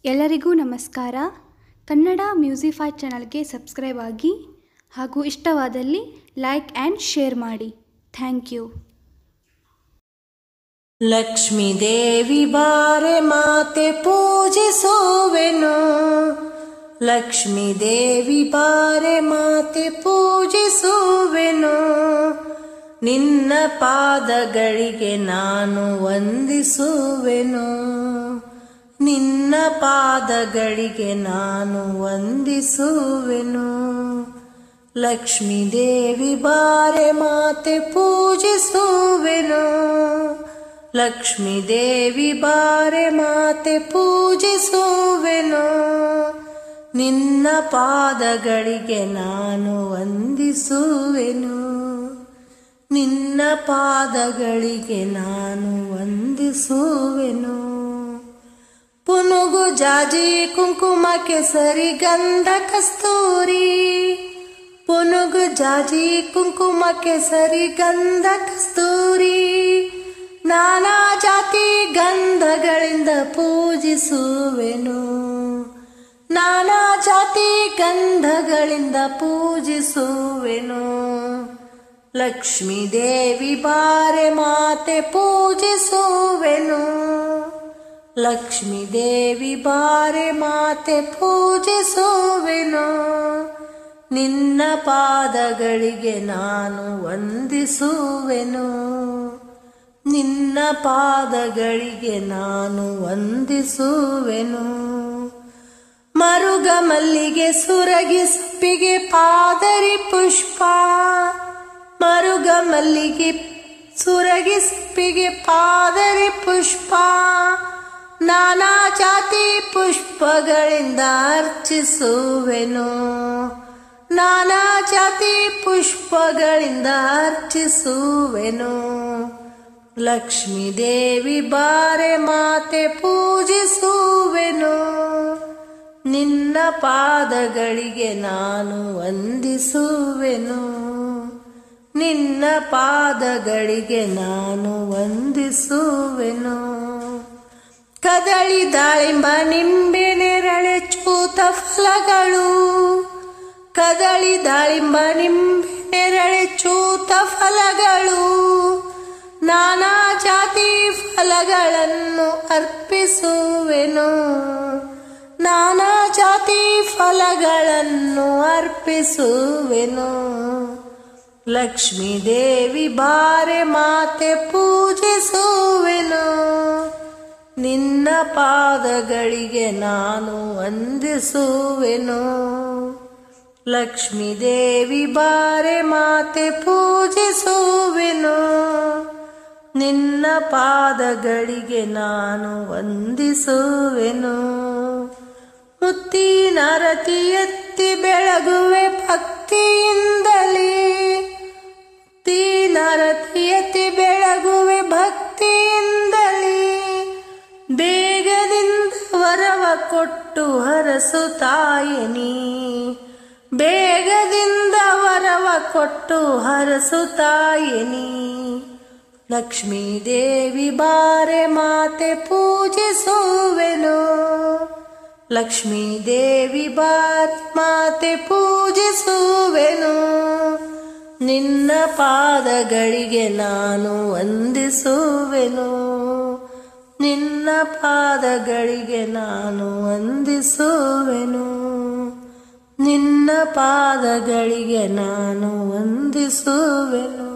ಎಲ್ಲರಿಗೂ ನಮಸ್ಕಾರ ಕನ್ನಡ ಮ್ಯೂಸಿಫೈ ಚಾನಲ್ಗೆ ಸಬ್ಸ್ಕ್ರೈಬ್ ಆಗಿ ಹಾಗೂ ಇಷ್ಟವಾದಲ್ಲಿ ಲೈಕ್ ಆ್ಯಂಡ್ ಶೇರ್ ಮಾಡಿ ಥ್ಯಾಂಕ್ ಯು ಲಕ್ಷ್ಮೀ ದೇವಿ ಬಾರೆ ಮಾತೆ ಪೂಜಿಸುವೆನು ಲಕ್ಷ್ಮೀ ದೇವಿ ಬಾರೆ ಮಾತೆ ಪೂಜಿಸುವೆನು ನಿನ್ನ ಪಾದಗಳಿಗೆ ನಾನು ವಂದಿಸುವೆನು ನಿನ್ನ ಪಾದಗಳಿಗೆ ನಾನು ವಂದಿಸುವೆನು ಲಕ್ಷ್ಮೀ ದೇವಿ ಬಾರೆ ಮಾತೆ ಪೂಜಿಸುವೆನು ಲಕ್ಷ್ಮೀ ದೇವಿ ಬಾರೆ ಮಾತೆ ಪೂಜಿಸುವೆನು ನಿನ್ನ ಪಾದಗಳಿಗೆ ನಾನು ವಂದಿಸುವೆನು ನಿನ್ನ ಪಾದಗಳಿಗೆ ನಾನು ವಂದಿಸುವೆನು ಪುನುಗು ಜಾಜಿ ಕುಂಕುಮ ಕೆಸರಿ ಗಂಧ ಕಸ್ತೂರಿ ಪುನುಗು ಜಾಜಿ ಕುಂಕುಮ ಕೆಸರಿ ಗಂಧ ಕಸ್ತೂರಿ ನಾನಾ ಜಾತಿ ಗಂಧಗಳಿಂದ ಪೂಜಿಸುವೆನು ನಾನಾ ಜಾತಿ ಗಂಧಗಳಿಂದ ಪೂಜಿಸುವೆನು ಲಕ್ಷ್ಮೀ ದೇವಿ ಬಾರೆ ಮಾತೆ ಪೂಜಿಸುವೆನು ಲಕ್ಷ್ಮೀ ದೇವಿ ಬಾರೆ ಮಾತೆ ಪೂಜಿಸುವೆನು ನಿನ್ನ ಪಾದಗಳಿಗೆ ನಾನು ವಂದಿಸುವೆನು ನಿನ್ನ ಪಾದಗಳಿಗೆ ನಾನು ವಂದಿಸುವೆನು ಮರುಗ ಮಲ್ಲಿಗೆ ಸುರಗಿ ಸಪ್ಪಿಗೆ ಪಾದರಿ ಪುಷ್ಪ ಮರುಗ ಮಲ್ಲಿಗೆ ಸುರಗಿ ಸಪ್ಪಿಗೆ ಪಾದರಿ ಪುಷ್ಪ ನಾನಾ ಜಾತಿ ಪುಷ್ಪಗಳಿಂದ ಅರ್ಚಿಸುವೆನು ನಾನಾ ಜಾತಿ ಪುಷ್ಪಗಳಿಂದ ಅರ್ಚಿಸುವೆನು ಲಕ್ಷ್ಮೀ ದೇವಿ ಬಾರೆ ಮಾತೆ ಪೂಜಿಸುವೆನು ನಿನ್ನ ಪಾದಗಳಿಗೆ ನಾನು ವಂದಿಸುವೆನು ನಿನ್ನ ಪಾದಗಳಿಗೆ ನಾನು ವಂದಿಸುವೆನು ಕದಳಿ ದಾಳಿಂಬ ನಿಂಬೆ ನೆರಳೆ ಚೂತ ಫಲಗಳು ಕದಳಿ ದಾಳಿಂಬ ನಿಂಬೆ ನೆರಳೆ ಚೂತ ಫಲಗಳು ನಾನಾ ಜಾತಿ ಫಲಗಳನ್ನು ಅರ್ಪಿಸುವೆನು ನಾನಾ ಜಾತಿ ಫಲಗಳನ್ನು ಅರ್ಪಿಸುವೆನು ಲಕ್ಷ್ಮೀ ದೇವಿ ಬಾರೆ ಮಾತೆ ಪೂಜಿಸುವೆನು ನಿನ್ನ ಪಾದಗಳಿಗೆ ನಾನು ವಂದಿಸುವೆನು ಲಕ್ಷ್ಮೀ ದೇವಿ ಬಾರೆ ಮಾತೆ ಪೂಜಿಸುವೆನು ನಿನ್ನ ಪಾದಗಳಿಗೆ ನಾನು ವಂದಿಸುವೆನು ಮುತ್ತಿನ ರತಿ ಎತ್ತಿ ಬೆಳಗುವೆ ಭಕ್ತಿಯಿಂದಲೇ ಮುತ್ತಿನ ರತಿ ಎತ್ತಿ ಬೆಳಗುವೆ ಭಕ್ತಿಯಿಂದಲೇ ಬೇಗದಿಂದ ವರವ ಕೊಟ್ಟು ಹರಸು ತಾಯಿನಿ ಬೇಗದಿಂದ ವರವ ಕೊಟ್ಟು ಹರಸು ತಾಯಿನಿ ಲಕ್ಷ್ಮೀ ದೇವಿ ಬಾರೆ ಮಾತೆ ಪೂಜಿಸುವೆನು ಲಕ್ಷ್ಮೀ ದೇವಿ ಬಾರೆ ಮಾತೆ ಪೂಜಿಸುವೆನು ನಿನ್ನ ಪಾದಗಳಿಗೆ ನಾನು ವಂದಿಸುವೆನು ನಿನ್ನ ಪಾದಗಳಿಗೆ ನಾನು ವಂದಿಸುವೆನು ನಿನ್ನ ಪಾದಗಳಿಗೆ ನಾನು ವಂದಿಸುವೆನು